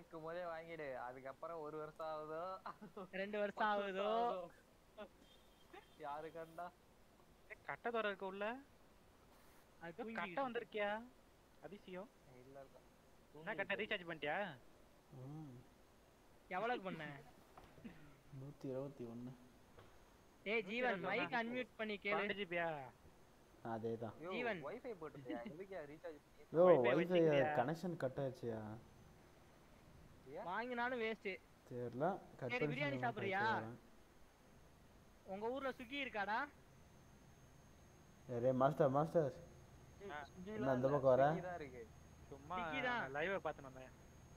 கேட்கும் போதே வாங்கிடு அதுக்கப்புறம் ஒரு வருஷம் ஆகுதோ ரெண்டு வருஷம் ஆகுதோ யாரு கண்டா கட்டை தோற இருக்க உள்ள அது ஏதோ தூங்கிக்கிட்டு கட்டை வந்திருக்கியா அதிசயம் இல்ல இல்ல என்ன கட்டை ரீசார்ஜ் பண்ணிட்டியா ம் எவ்வளவு பண்ண நூற்றி இருபத்தி ஒன்று ஏய் ஜீவன் மைக் அன்மியூட் பண்ணி கேளு பன்னெண்டு ஜிபியா அதே தான் யோ ஜீவன். வைஃபை போட்டுட்டியா எதுக்கு ரீசார்ஜ் யோ Wi-Fi ஒய்ஃபை வச்சிருக்கியா? கனெக்ஷன் கட் ஆயிடுச்சியா வாங்கினாலும் வேஸ்ட் தெரியல கட் சரி, பிரியாணி பண்ணி சாப்பிடுறியா? உங்க ஊர்ல சுகி இருக்காடா ரே மாஸ்டர் மாஸ்டர் என்ன இந்த பக்கம் வர தான் இருக்கு சும்மா Swiggy தான். லைவ் பார்த்து வந்தேன்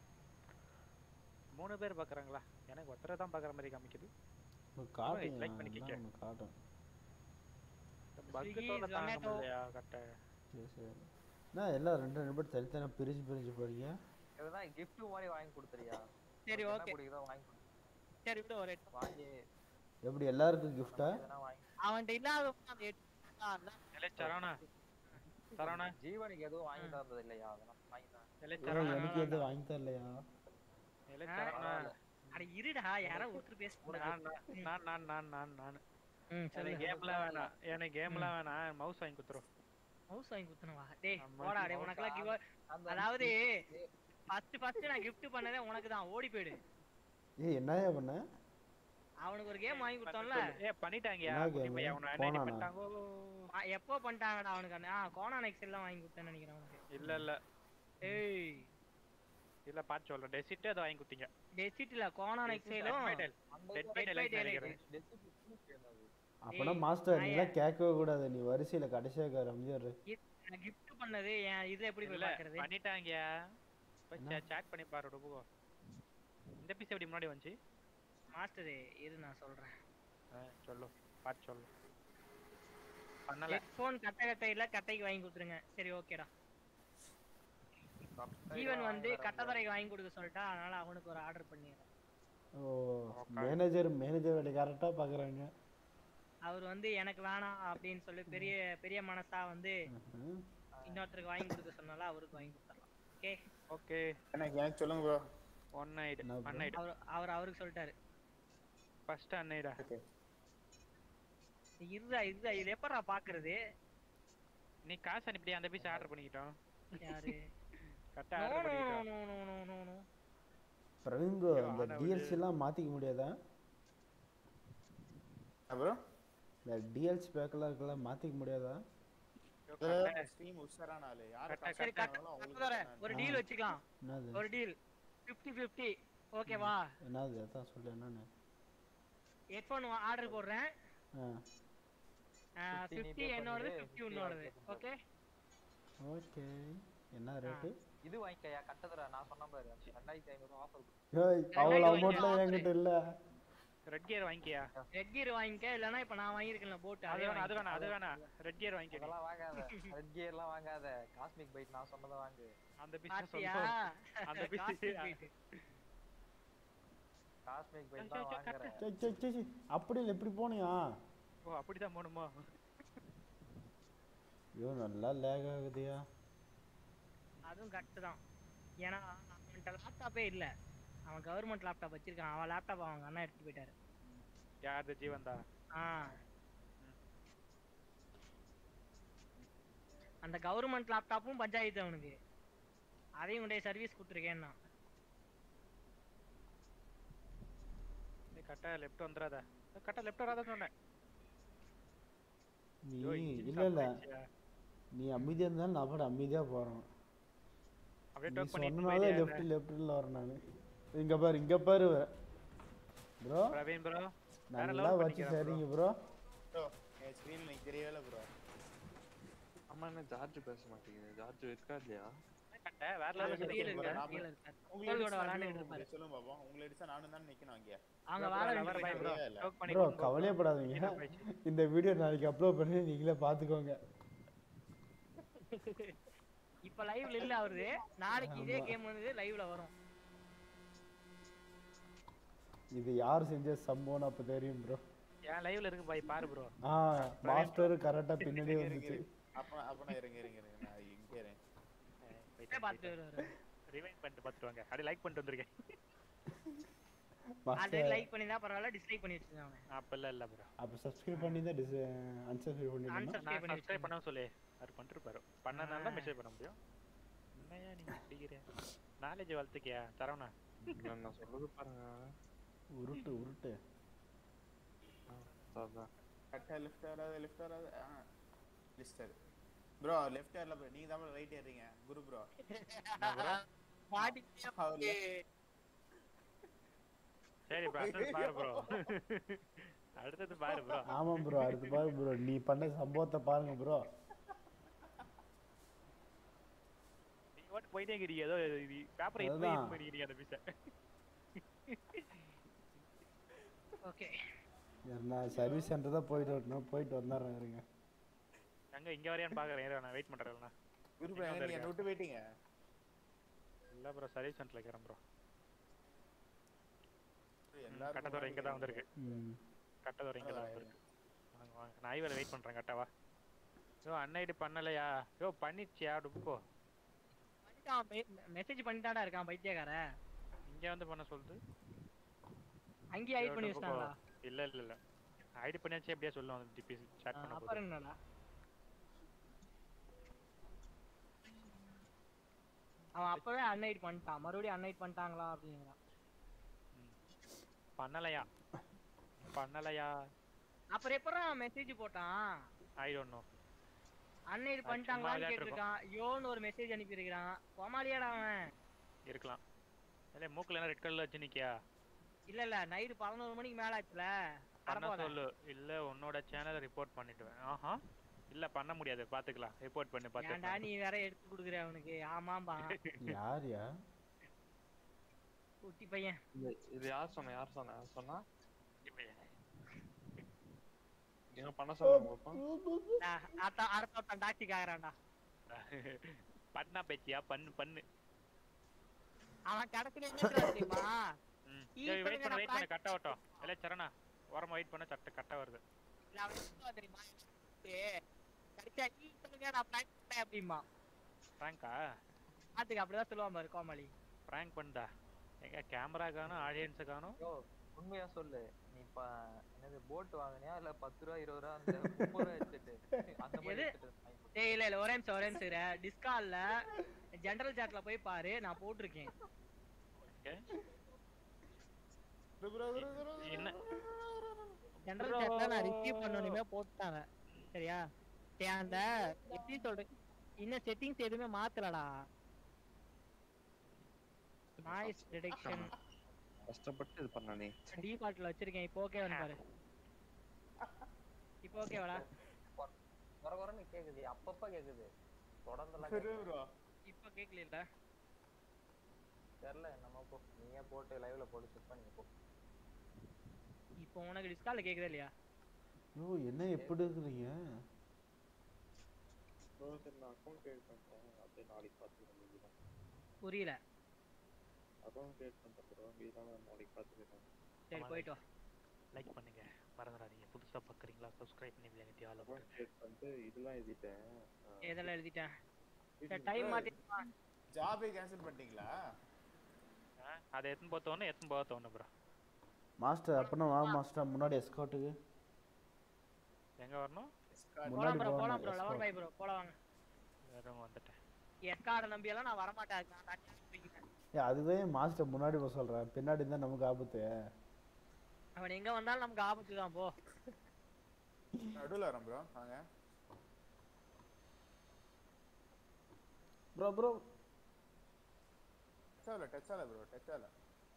மூணு பேர் பாக்குறாங்களா எனக்கு ஒருத்தரை தான் பாக்குற மாதிரி காமிக்குது காட்டும் like பண்ணிக்கிக்க. ஒன்று காட்டும் பக்கு Swiggy, தோட தாங்க Zomato. முடியலையா கட்டை சரி சரி என்ன எல்லாம் ரெண்டு ரெண்டு பேர் தனித்தனியாக பிரிஞ்சு பிரிஞ்சு போறீங்க இதுதான் gift மாதிரி வாங்கி கொடுத்துறியா சரி உனக்கு ஓகே என்ன பிடிக்குதோ வாங்கி கொடு. சரி விட்டு ஒரு வாங்கி எப்படி எல்லாருக்கும் கிஃப்டா எதனா வாங்கி அவன்கிட்ட இல்லாத அந்த எட்டு அதான். இல்லை சரவணா சரவணா ஜீவனுக்கு எதுவும் வாங்கி தந்தது இல்லையா அதெல்லாம் வாங்கி தான் இல்லை ஓ, சரவணா எனக்கு எதுவும் வாங்கி தரலையா இல்லை ஆ. சரவணா அட இருடா யாரோ ஒருத்தர் பேச நான் நான் நான் நான் நான் நான் ம் சரி எனக்கு கேம்லாம் வேணாம் எனக்கு கேம்லாம் வேணாம் மவுஸ் வாங்கி கொடுத்துரும் ஹவுஸ் வாங்கி குத்துனவா டேய் ஆமா, போடா டேய் mouse உனக்கெல்லாம் ஆ- கிவ் அந்த அதாவது ஃபர்ஸ்ட் ஃபர்ஸ்ட் நான் gift பண்ணதே உனக்கு தான் ஓடி போயிடு ஏய் என்னையா பண்ண அவனுக்கு ஒரு கேம் வாங்கி கொடுத்தோம்ல ஏ பண்ணிட்டாங்கயா என்ன குட்டி game? பையன் அவனை போனானா? என்ன பண்ணிட்டாங்கோ ஆ, எப்போ பண்ணிட்டாங்கடா அவனுக்கு அந்த- ஆ கோனான் எக்ஸல் தான் வாங்கி கொடுத்தேன்னு நினைக்கிறேன் அவனுக்கு இல்ல இல்ல ஏய் இல்ல பாத்து சொல்றேன் டெசிட்டே அதை வாங்கி கொடுத்தீங்க டெசிட் இல்ல கோனான் எக்ஸலும் அந்த Dead by இது Daylight Daylight. நினைக்கிறேன். அப்பனா ஏய், மாஸ்டர் நான் நீலாம் கேட்கவே கூடாது நீ வரிசையில கடைசியாக ரம்ஜர் நான் gift பண்ணது என் இது எப்படி போய் இல்ல பாக்குறது பண்ணிட்டாங்கயா என்ன? சாட் பண்ணி பாரு ரொம்ப இந்த பீஸ் எப்படி முன்னாடி வந்துச்சு மாஸ்டர் இரு நான் சொல்றேன் ஆ, சொல்லு பாத்து சொல்லு பண்ணல ஹெட்போன் கட்டை கட்டை இல்ல கட்டைக்கு வாங்கி கொடுத்துருங்க சரி ஓகேடா ஜீவன் வந்து கட்டத்தரைக்கு வாங்கி கொடுக்க சொல்லிட்டா அதனால அவனுக்கு ஒரு ஆர்டர் பண்ணிடுறேன் ஓ மேனேஜர் மேனேஜர் வேலை கரெக்டாக பார்க்குறாங்க அவர் வந்து எனக்கு வேணாம் அப்படின்னு சொல்லி பெரிய பெரிய மனசா வந்து இன்னொருத்தருக்கு வாங்கி கொடுக்க சொன்னால அவருக்கு வாங்கி கொடுத்துடலாம் ஓகே ஓகே எனக்கு எனக்கு சொல்லுங்க ப்ரோ ஒன் நைட் என்ன bro? ஒன் நைட் அவர் அவர் அவருக்கு சொல்லிட்டாரு ஃபர்ஸ்ட் அன்னைடா ஓகே இருடா இருடா இது எப்படா பாக்குறது நீ காசு அனுப்பிட்டியா அந்த பீஸ் ஆர்டர் பண்ணிக்கிட்டோம் யாரு கரெக்டா நோ ஆர்டர் நோ பண்ணிக்கிட்டோம் no no no no no Praveen bro ஐயோ, இந்த ஆனா டிஎல்சிலாம் மாற்றிக்க முடியாதா ப்ரோ இந்த டிஎல்சி பேக்கெல்லாம் இருக்குல்ல மாற்றிக்க முடியாதா ஸ்ட்ரீம் உஷாரான ஆளு யாரு கரெக்டா, காசு சரி கட்ட கொடுத்தாங்களோ அவங்களுக்கு கட்டதரை தான் ஒரு நான் டீல் வச்சுக்கலாம் என்னது ஒரு டீல் 50 50 ஓகேவா என்னது அதான் சொல்லு என்னன்னு ஹெட்ஃபோன் ஆர்டர் போடுறேன் ஆ 50 நீ 50 pay என்னோடது பண்ணிடு, 50 உன்னோடது 50 ஓகே ஓகே என்ன ரேட்டு இது வாங்கிக்கயா கட்டதுரா நான் சொன்ன பாரு ரெண்டாயிரத்தி ஐநூறு ஆஃபர் ஏய் அவ்வளோ அமௌண்ட்லாம் என்கிட்ட இல்லை ரெட் கியர் வாங்கிக்கியா ரெட் கீர் வாங்கிக்க இல்லனா இப்ப நான் வாங்கியிருக்கேன்ல போட் அது அதே வேணாம் அது வாங்கிக்க. வேணாம் அது வேணாம் ரெட் கியர் வாங்கிக்க நீ. அதெல்லாம் வாங்காத ரெட் கியர்லாம் வாங்காத காஸ்மிக் பைட் நான் சொன்னதை வாங்கு அந்த பீஸ் பாத்தியா சொல்லுவோம் அந்த piece Cosmic beat. Cosmic Byte சரி, தான் சரி, வாங்குறேன் சே சே சே, சே அப்படி இல்லை இப்படி போனியா ஓ அப்படிதான் போகணுமா ஐயோ நல்லா லேக் ஆகுதுயா அதுவும் கரெக்ட் தான் ஏன்னா அவன்கிட்ட லேப்டாப்பே இல்ல அவன் கவர்மெண்ட் லேப்டாப் வச்சிருக்கான் அவன் லேப்டாப் அவங்க அண்ணா எடுத்துட்டு போயிட்டாரு யார் ஜீவன் தான் ஆ அந்த கவர்மெண்ட் லேப்டாப்பும் பஞ்சாயத்து அவனுக்கு அதையும் உடைய சர்வீஸ் கொடுத்துருக்கேன்னா நீ கரெக்டா லெஃப்ட் வந்துடாத கரெக்டா லெஃப்ட் வராத சொன்னேன் நீ ஐயோ, engine இல்லை இல்லை stop ஆயிடுச்சுயா. நீ அமைதியாக இருந்தாலும் நான் பாட்டு அமைதியாக போகிறேன் அப்படியே நீ டோக் பண்ணிட்டு சொன்னனால போயிட்டே லெஃப்ட் இருந்தேன். லெஃப்ட்டில் வரேன் நான் இங்கே பாரு இங்கே பாரு ப்ரோ பிரவீன் ப்ரோ வேற நல்லா லெவல் வச்சு பண்ணிக்கிறேன் சரிங்க ப்ரோ ப்ரோ என் ஸ்க்ரீன்ல எனக்கு தெரியவே ப்ரோ அம்மா என்ன ஜார்ஜ் பேச மாட்டேங்குது ஜார்ஜ் இருக்கா இல்லையா கட்ட வேற லெவல் சரி, கீழே சரி, இருக்காரு, நான் கீழே இருக்காரு. உங்களை தோல்வியோட அடிச்சா விளையாண்டுட்டு நானும் இருப்பாரு. சொல்லுங்க பாப்போம் உங்களை அடிச்சா நானும் தான் நிக்கணும் அங்க அவங்க Bro, வேலை bro, ரெண்டு bro, பேரும் bro. இல்ல. Choke பண்ணி ப்ரோ கொண்டு போ. கவலையப்படாதீங்க என்ன போயிடுச்சு? இந்த வீடியோ நாளைக்கு அப்லோட் பண்ணி நீங்களே பார்த்துக்கோங்க இப்ப லைவ்ல இல்ல அவரு நாளைக்கு இதே கேம் வந்து லைவ்ல வரும் இது யார் செஞ்ச சம்பவம்னு அப்போ தெரியும் ப்ரோ என் லைவ்ல இருக்கு பாய் பாரு ப்ரோ ஆ மாஸ்டர் கரெக்டாக பின்னாடியே வந்துச்சு அப்ப அப்ப நான் இருங்க இருங்க இருங்க நான் இங்க இருக்கேன் அப்படியே பார்த்துட்டு வருவாரு ரிவைண்ட் பண்ணிட்டு பார்த்துட்டு வாங்க அப்படியே லைக் பண்ணிட்டு வந்திருக்கேன் ஆல்ரெடி மாஸ்டர் லைக் பண்ணிருந்தா பரவாயில்ல டிஸ்லைக் பண்ணி வச்சிருந்தேன் அவனை அப்பெல்லாம் இல்லை ப்ரோ அப்போ சப்ஸ்கிரைப் பண்ணி தான் டிஸ் அன்சப்ஸ்கிரைப் பண்ணிருந்தா Unsubscribe நான் பண்ணி சப்ஸ்கிரைப் பண்ண சொல்லி அவர் பண்ணிருப்பாரு பண்ணனால தான் மெசேஜ் பண்ண முடியும் என்னையா நீங்க அடிக்கிற நாலேஜ் வளர்த்துக்கியா தரவனா நான் நான் சொல்றது பாருங்க உருட்டு உருட்டு அதான் கரெக்டாக லெஃப்ட் வராது லெஃப்ட் வராது லிஸ்டர் ப்ரோ லெஃப்ட் ஏர்ல ப்ரோ நீங்க தான் ரைட் ஏறீங்க குரு ப்ரோ பாடி சரி ப்ரோ அடுத்தது பாரு ப்ரோ அடுத்தது பாரு ப்ரோ ஆமாம் ப்ரோ அடுத்து பாரு ப்ரோ நீ பண்ண சம்பவத்தை பாருங்க ப்ரோ நீங்க மட்டும் போயிட்டே இருக்கிறீங்க ஏதோ பேப்பரை இப்போ அதுதான். இது பண்ணிக்கிறீங்க அந்த பீஸை ஓகே நான் சர்வீஸ் சென்டர் தான் போயிட்டு வரணும் போயிட்டு வந்துடுறேன் இருங்க அங்க இங்க வரையான்னு பாக்குறேன் இரு, நான் வெயிட் பண்றேன் குரு ப்ரோ இன்னும் நீங்க இருக்கா? விட்டு போயிட்டீங்க இல்ல ப்ரோ சர்வீஸ் சென்டர்ல இருக்கிறேன் ப்ரோ எல்லாரும் கட்டத்தோட இங்க தான் வந்திருக்கு ம் கட்டதோட இங்க தான் வந்திருக்கு வாங்க வாங்க நான் ஐவரை வெயிட் பண்றேன் கட்டவா யோ அன்னைட்டு பண்ணலையா யோ பண்ணிச்சியா டுக்கோ மெசேஜ் பண்ணிட்டாடா இருக்கான் பைத்தியக்காரன் இங்க வந்து பண்ண சொல்லுது அங்கேயே ஹைட் பண்ணி யோ, டுக்கோ. வச்சிட்டாங்களா இல்ல இல்ல இல்ல ஐடி பண்ணியாச்சு எப்படியா சொல்லும் அந்த டிபி சாட் பண்ண போது அப்புறம் என்னடா அவன் அப்பவே அன்னைட் பண்ணிட்டான் மறுபடியும் அன்னைட் பண்ணிட்டாங்களா அப்படிங்கிறான் பண்ணலையா பண்ணலையா அப்புறம் எப்பறம் மெசேஜ் போட்டான் ஐ டோன்ட் நோ அன்னைட் சும்மா பண்ணிட்டாங்களான்னு விளையாட்டு கேட்டிருக்கான் யோன்னு ஒரு மெசேஜ் அனுப்பியிருக்கிறான் கோமாளியாடா அவன் இருக்கலாம் இல்ல மூக்குல என்ன ரெட் கலர்ல வச்சு நிக்கியா இல்ல இல்ல நைட்டு பதினோரு மணிக்கு மேல ஆச்சுல பண்ண வரப்போதா சொல்லு இல்ல உன்னோட சேனலை ரிப்போர்ட் பண்ணிடுவேன் ஆஹா இல்ல பண்ண முடியாது பாத்துக்கலாம் ரிப்போர்ட் பண்ணி ஏன்டா பாத்துக்கலாம் நீ வேற எடுத்து குடுக்குற அவனுக்கு ஆமாம்பா யார் யா குட்டி பையன் இது இது யார் சொன்னா யார் சொன்னா யார் சொன்னா நீங்க பண்ண சொல்லுங்க பாப்போம் நான் அடுத்த அடுத்த ஒருத்தன் டாக்ஸிக்கு ஆகிறான்டா பண்ணா பேச்சியா பண்ணு பண்ணு அவன் கடைசியில என்ன தெரியுமா ம் ஈ வெயிட் பண்ணுங்க, பண்ண வெயிட் நான் பண்ண கட்ட ஓட்டம் இல்ல சரணா ஓரமா வெயிட் பண்ண சட்ட கட்ட வருது இல்ல அவன் என்ன சொல்லுவான் தெரியுமா ஏய், கடைசியா ஈ பண்ணுங்க நான் prank பண்ணேன் அப்படிம்பா பிராங்கா பாத்துக்க அப்படிதான் சொல்லுவான் பாரு கோமாளி பிராங்க் பண்ணா எங்க கேமரா காணும் ஆடியன்ஸ் காணும் யோ உண்மையா சொல்லு நீ இப்ப என்னது போட் வாங்குனியா இல்ல பத்து ரூபா இருபது ரூபா அந்த முப்பது ரூபா எடுத்துட்டு அந்த மாதிரி எது? எடுத்துட்டு வாங்கி கொடு. டேய் இல்ல இல்ல ஒரே நிமிஷம் ஒரே நிமிஷம் டிஸ்கால்ல ஜெனரல் சாட்ல போய் பாரு நான் போட்டிருக்கேன் குரு ப்ரோ குரு குரு என்ன ஜெனரல் சாட்ல நான் ரிசீவ் பண்ணணுமே போட்டாங்க சரியா டேய் அந்த எப்படி சொல்றேன் இன்னும் செட்டிங்ஸ் எதுவுமே மாத்தலடா நாய்ஸ் டிடெக்ஷன் கஷ்டப்பட்டு இது பண்ண நீ டிஃபால்ட்ல வச்சிருக்கேன் இப்போ ஓகே வந்து பாரு இப்போ ஓகேவாடா குறை குறைன்னு கேக்குது அப்பப்ப கேக்குது தொடர்ந்தெல்லாம் குரு கேக்குது. ப்ரோ இப்போ கேக்கல தெரியல நம்ம போ நீயே போட்டு லைவ்ல போட்டு செக் பண்ணி போ இப்போ உனக்கு டிஸ்கால்ல கேக்குதா இல்லையா ஓ என்ன எப்படி இருக்கிறீங்க ப்ரோ சரி நான் அக்கௌண்ட் கிரியேட் பண்ணிட்டேன் அப்படியே நாளைக்கு பார்த்துக்கிறேன் மீதி தான் புரியல அக்கௌண்ட் கிரியேட் பண்ணிட்டேன் ப்ரோ மீதி தான் நான் நாளைக்கு பார்த்துக்கிறேன் சரி ஆமா, போயிட்டு வா லைக் பண்ணுங்க மறந்துடாதீங்க புதுசா பாக்குறீங்களா சப்ஸ்கிரைப் பண்ணி பிள்ளைங்க தியால அக்கௌண்ட் கிரியேட் பண்ணிட்டு இதெல்லாம் எழுதிட்டேன் எதெல்லாம் எழுதிட்டேன் சரி டைம் மாத்தி ஜாபே கேன்சல் பண்ணிட்டீங்களா அதை எத்தனை போத்தோன்னு எத்தனை போத்தோன்னு ப்ரோ மாஸ்டர் அப்படின்னா வா மாஸ்டர் முன்னாடி எஸ்காட்டுக்கு எங்க வரணும் போலாம் முன்னாடி ப்ரோ போலாம் போகணும் bro eleven escort. Bye bro போலாம் வாங்க வேற வந்துட்டேன் எஸ்கார்ட நம்பி எல்லாம் நான் வரமாட்டேன் அதுக்கு நான் தனியா போய்க்கிறேன் ஏ அதுதான் மாஸ்டர் முன்னாடி போக சொல்றேன் பின்னாடி இருந்தா நமக்கு ஆபத்து அவன் எங்க வந்தாலும் நமக்கு ஆபத்து தான் போ நடுவில் வரேன் ப்ரோ வாங்க ப்ரோ ப்ரோ டச் ஆகல டச் ஆகல ப்ரோ டச் ஆகல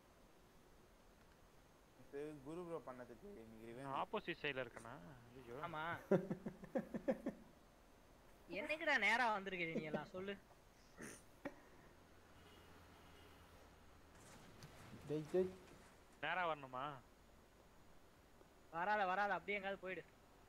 இது குரு ப்ரோ பண்ணதுக்கு இன்னைக்கு revenge. ஆப்போசிட் சைடுல இருக்கனா ஐயோ ஆமா என்னைக்குடா நேரா வந்திருக்கீங்க நீ எல்லாம் சொல்லு டேய் டேய் நேரா வரணுமா வராத வராத அப்படியே எங்காவது போயிடு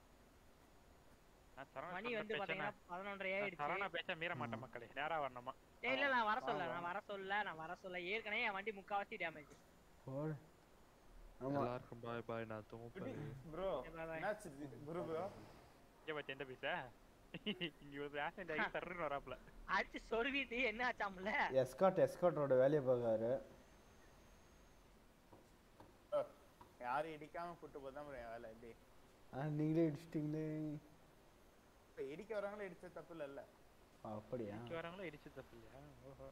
நான் சரவணா மணி சொல்ற வந்து பேச்ச பாத்தீங்கன்னா நான் பதினொன்றரை நான் ஆயிடுச்சு சரவணா பேச்ச மீற மாட்டேன் மக்களே நேரா வரணுமா டேய் இல்ல நான் வர சொல்ல நான் வர சொல்ல நான் வர சொல்ல ஏற்கனவே என் வண்டி முக்காவாசி டேமேஜ் போடு ஆமா எல்லாருக்கும் பாய் பாய் நான் தூங்க போறேன் ப்ரோ bye bye. என்னாச்சு இது? குரு ப்ரோ இங்க பச்ச எந்த பீஸ இங்க ஒரு ஆக்சிடென்ட் ஆகி தர்றன்னு வராப்ல அடிச்சு சொருவிட்டு என்ன ஆச்சாம்ல எஸ்காட் எஸ்காட்டோட வேலையை பார்க்காரு யாரும் இடிக்காம கூட்டு போதான் bro என் வேலை எப்படி ஆ நீங்களே இடிச்சிட்டிங்களே இப்ப இடிக்க வரவங்கள இடிச்ச தப்பு இல்ல அப்படியா இங்க வரவங்களும் இடிச்சு தப்பு இல்லையா ஓஹோ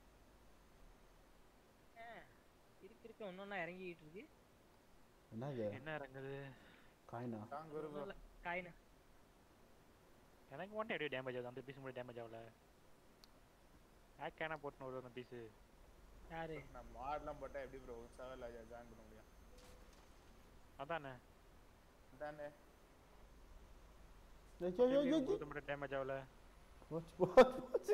இருக்கு இருக்கு ஒன்னொன்னா இறங்கிட்டு இருக்கு என்னது என்ன இறங்குது காயினா தாங்க ஒரு bro. காயினு எனக்கு மட்டும் எப்படி டேமேஜ் ஆகுது அந்த பீஸ் மட்டும் டேமேஜ் ஆகல ஹேக்கான போட்டுன்னு வருது அந்த பீஸ் யாரு நம்ம மாடெல்லாம் போட்டா எப்படி ப்ரோ உற்சாகம் ஜாயின் பண்ண முடியும் அதானே தானே ஐயோ, ஐயோ, ஐயோ, ஐயோ. போட்டு மட்டும் டேமேஜ் ஆகல போச்சு போச்சு போச்சு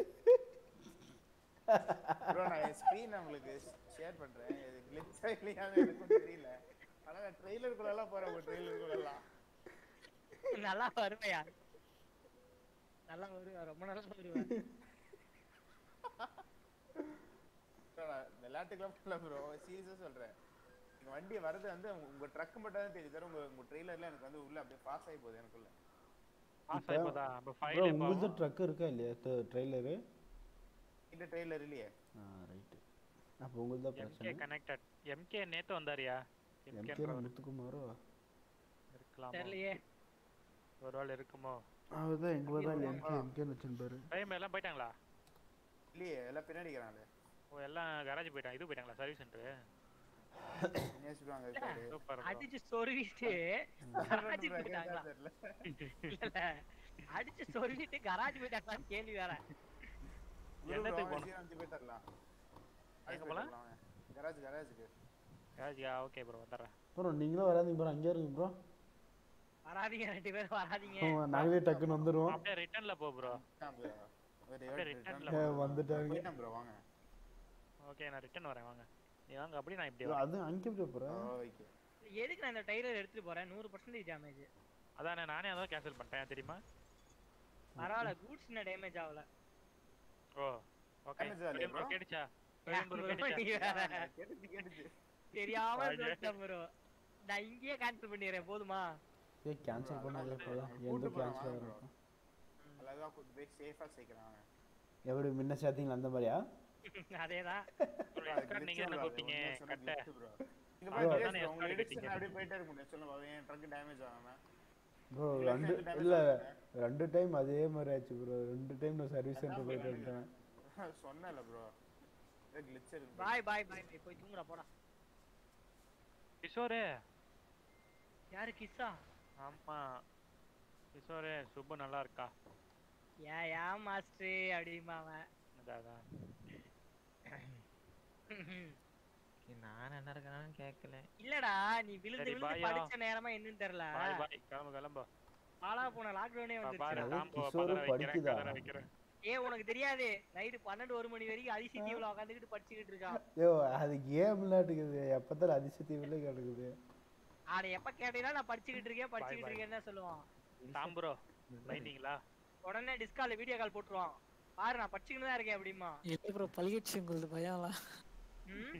ப்ரோ நான் என் ஸ்க்ரீன் உங்களுக்கு ஷேர் பண்றேன் இது கிளிச்சா இல்லையான்னு எனக்கும் தெரியல ஆனா நான் ட்ரெய்லருக்குள்ள எல்லாம் போறேன் உங்க ட்ரெய்லருக்குள்ள எல்லாம் நல்லா வருவையா நல்லா வருவா ரொம்ப நல்லா வருவேன் Bro, நான் விளையாட்டுக்கெல்லாம் போகல ப்ரோ சீரியஸா சொல்றேன் இந்த வண்டி வரது வந்து உங்க- உங்க ட்ரக் மட்டும் தான் தெரியுது தவிர உங்க உங்க ட்ரெய்லர்ல எனக்கு வந்து உள்ள அப்படியே பாஸ் ஆகி போகுது எனக்குள்ள பாஸ் ஆகி போதா நம்ம ப்ரோ ஃபைல் உங்களுது ட்ரக் இருக்கா இல்லையா ட்ரெய்லரு இந்த ட்ரெய்லர் இல்லையே ஆ ரைட்டு அப்போ உங்களுது தான் எம்கே பிரச்சனை கனெக்டட் எம்கே நேத்து வந்தாரியா எம்கே எம்கே முத்துக்குமாரோ இருக்கலாம் தெரியலையே ஒரு வேளை இருக்குமோ அவர் தான் எங்களை தான் எம்கே எம்கேன்னு வச்சுருப்பாரு டைம் எல்லாம் போயிட்டாங்களா இல்லையே எல்லாம் பின்னாடி இருக்கிறாங்களே ஓ எல்லாம் கராஜ் போயிட்டாங்க இது போயிட்டாங்களா சர்வீஸ் சென்டர் நேசிடுவாங்க இருக்காரு சூப்பர் அடிச்சு சொருவிட்டு கராஜி போயிட்டாங்களா தெரியல இல்ல அடிச்சு சொருவிட்டு கராஜ் போயிட்டாங்களான்னு கேள்வி வேற என்னத்துக்கு போகணும்? அஞ்சு போய் தரலாம் எங்க போலாம்? கராஜ் கராஜுக்கு கராஜ்யா ஓகே ப்ரோ வந்துடுறேன் ப்ரோ நீங்களும் வராதீங்க ப்ரோ அங்கேயே இருங்க ப்ரோ வராதீங்க ரெண்டு பேரும் வராதீங்க நாங்களே டக்குன்னு வந்துடுவோம் அப்படியே ரிட்டர்ன்ல போ ப்ரோ அப்படியே return-ல ஏ, வந்துட்டாங்க போயிட்டேன் ப்ரோ வாங்க ஓகே நான் ரிட்டர்ன் வரேன் வாங்க நீ வாங்க அப்படி நான் இப்படி ஐயோ, வரேன் அது அங்கே போய் போகிறேன் ஓகே எதுக்கு நான் இந்த டைலர் எடுத்துட்டு போறேன் நூறு பர்சன்டேஜ் டேமேஜ் அதானே நானே அதான் கேன்சல் பண்ணிட்டேன் தெரியுமா பரவாயில்ல கூட்ஸ் டேமேஜ் ஆகல ஓ ஓகே Damage ஆகலையா bro? கேட்டுச்சா ஏன் bro, நீ வேற கேட்டுச்சு கேட்டுச்சு தெரியாம ராஜா. சொல்லிட்டேன் bro நான் இங்கேயே கேன்சல் பண்ணிடுறேன் போதுமா ஏ கேன்சல் பண்ணாதே போதும் எந்த கூட்டு போறேன் கேன்சல் வாங்க bro. ஆகும் அழகா கூட்டு போய் சேஃபா சேர்க்கிறாங்க எப்படி முன்ன சேர்த்தீங்களா அந்த மாதிரியா அதேதான் நீங்க என்ன கூப்பிட்டீங்க கட்ட இங்க ஆமா, பாரு அதானே தினேஷ் bro, உங்களை escort இடிச்சு கட்டிங்க. நான் அப்படியே போயிட்டே இருக்க முடியும் சொல்லுங்க பாரு, என் ட்ரக் டேமேஜ் ஆகாம ப்ரோ இல்ல, ரெண்டு சேர்த்து damage இல்லை ஆகாம. ரெண்டு டைம் அதே மாதிரி ஆச்சு ப்ரோ ரெண்டு டைம் நான் சர்வீஸ் சென்டர் போயிட்டு வந்துட்டேன் சொன்னேன்ல ப்ரோ கிளிச் இருக்கு bro. பாய் பாய் பாய் போய் தூங்குறா போடா கிஷோரே யாரு கிஸ்ஸா ஆமா கிஷோரே சுப்பு நல்லா இருக்கா ஏன் ஏன் மாஸ்டர் அப்படிமா அவன் அதான், அதான் நான் என்ன இருக்கானு கேட்கல இல்லடா நீ விழுந்து சரி, விழுந்து bye-யா. படிச்ச நேரமா என்னன்னு தெரியல பாய் பாய் கிளம்பு கிளம்பு பாலா போன லாக்டவுனே பா- பாரு வந்துருச்சு அது டாம்போ கிஷோரு பதற வைக்கிறேன் படிக்குதா? கதற வைக்கிறேன் ஏ உனக்கு தெரியாது நைட்டு பன்னெண்டு ஒரு மணி வரைக்கும் அரிசி தீவுல உட்காந்துக்கிட்டு படிச்சுக்கிட்டு இருக்கான் ஐயோ அது கேம் விளையாட்டுக்குது எப்போத்தாலும் அதிசயத்தீவிலே கிடக்குது ஆட எப்ப கேட்டீங்கன்னா நான் படிச்சுக்கிட்டு இருக்கேன் படிச்சுக்கிட்டு bye. இருக்கேன்னு தான் சொல்லுவான் டாம்புரோ லைட்டிங்களா உடனே டிஸ்கால வீடியோ கால் போட்டுருவான் பாரு நான் படிச்சுக்கிட்டு தான் இருக்கேன் அப்படிமா இல்லை ப்ரோ பழகிடுச்சு உங்களுக்கு பயம்லாம் ம்?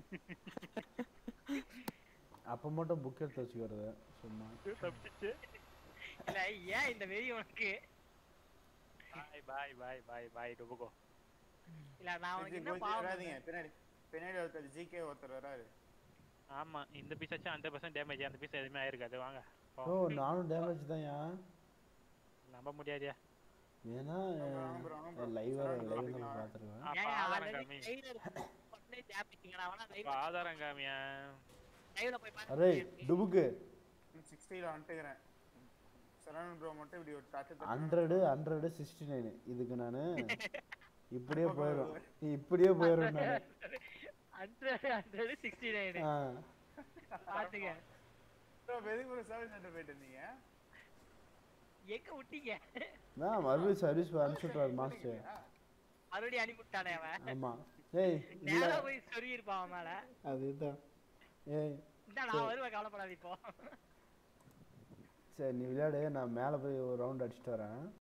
அப்போ மட்டும் புக் எடுத்து வச்சுக்கிறது சும்மா தப்பிச்சு இல்ல ஏன் இந்த வெறி உனக்கு பாய் பாய் பாய் பாய் பாய் டுபுகோ இல்ல நான் உனக்கு ஜி, என்ன கோச்சு பாவம் வராதீங்க பண்ணேன்? பின்னாடி பின்னாடி ஒருத்தர் ஜிகே ஒருத்தர் வராரு ஆமா இந்த பீஸ் ஆச்சும் அந்த பர்சன்ட் டேமேஜ் அந்த பீஸ் எதுவுமே ஆயிருக்காது வாங்க ஓ நானும் டேமேஜ் தான் ஏன் நம்ப முடியாதியா வேணா வாங்க bro, வாங்க bro. லைவ் சொல்லுங்க லைவ் bro. நம்ம பார்த்துருவேன் அப்ப ஏங்க, ஆதாரம் already காமி trailer பண்ணி damage-ங்க. நான் வேணா அப்ப live- ஆதாரம் காமியா live-ல போய் பாருங்க. அரே டுபுக்கு சிக்ஸ்டியில் வந்துட்டுக்கிறேன் சரவணன் ப்ரோ மட்டும் இப்படி ஒரு தட்டு தட்டு ஹண்ட்ரடு ஹண்ட்ரடு சிக்ஸ்டி நைனு இதுக்கு நான் இப்படியே போயிடும் இப்படியே போயிடும் நான் 100, 100, 69. ஆ பாத்துக்க. ப்ரோ எதுக்கு ஒரு சர்வீஸ் சென்டர் போயிட்டு இருந்தீங்க எங்க விட்டீங்க? நான் மறுபடியும் சர்வீஸ் அனுப்பிச்சுட்றாரு மாஸ்டர் மறுபடியும் அனுப்பிவிட்டானே அவன். ஆமா ஏய் இல்ல நேரா போய் சொருகியிருப்பான் அவன் மேல. அதுதான் ஏய் இந்தா நான் வருவேன், கவலைப்படாத இப்போ சரி நீ விளையாடு நான் மேலே போய் ஒரு ரவுண்ட் அடிச்சுட்டு வரேன்